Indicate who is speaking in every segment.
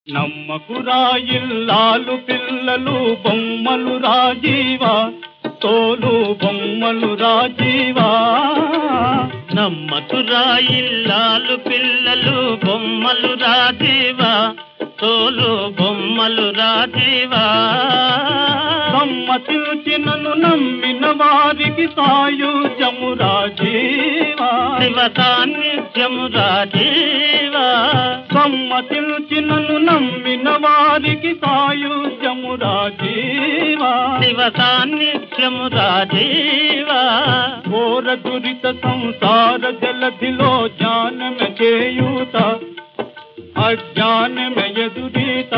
Speaker 1: నమ్మకురా ఇల్లాలు పిల్లలు బొమ్మలు రాజీవా తోలు బొమ్మలు రాజీవా
Speaker 2: నమ్మకురా ఇల్లాలు పిల్లలు బొమ్మలు రాజీవా తోలు బొమ్మలు రాజీవా
Speaker 1: సమ్మతించినను నమ్మిన వారికి సాయుజము రాజీవా
Speaker 2: శివ సాన్నిధ్యము రాజీవా
Speaker 1: సమ్మతించినను నమ్మిన వారికి సాయుజము రాజీవా
Speaker 2: శివ సాన్నిధ్యము రాజీవా
Speaker 1: ఘోర దురిత సంసార జలధిలో జ్ఞానమ చేయూత అజ్ఞానమ ఎదురీత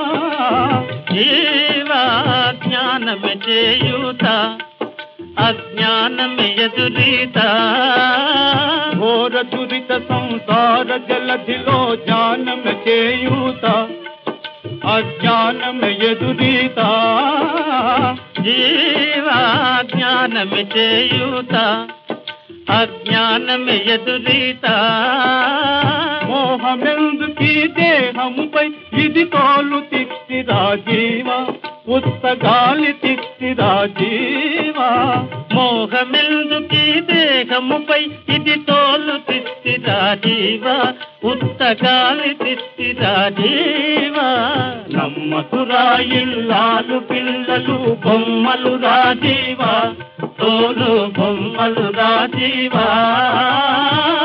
Speaker 2: జీవా జ్ఞానమే చేయూత అజ్ఞానమే ఎదురీత
Speaker 1: ఘోర దురిత సంసార జలధిలో జ్ఞానమ చేయూత అజ్ఞానమ ఎదురీత
Speaker 2: జీవా జ్ఞానమే చేయూత అజ్ఞానమే ఎదురీత
Speaker 1: మోహమెందుకీ దేహముపై ఇది తోలు తిక్తి రాజీవ ఉత్తగాలి తిక్తి రాజీవ
Speaker 2: మోహమెందుకీ దేహముపై ఇది తోలు తిస్తి రాజీవ ఉత్తగాలి తిస్తి రాజీవ
Speaker 1: నమ్మకురా ఇల్లాలు పిల్లలు బొమ్మలు రాజీవ తోలు బొమ్మలు రాజీవా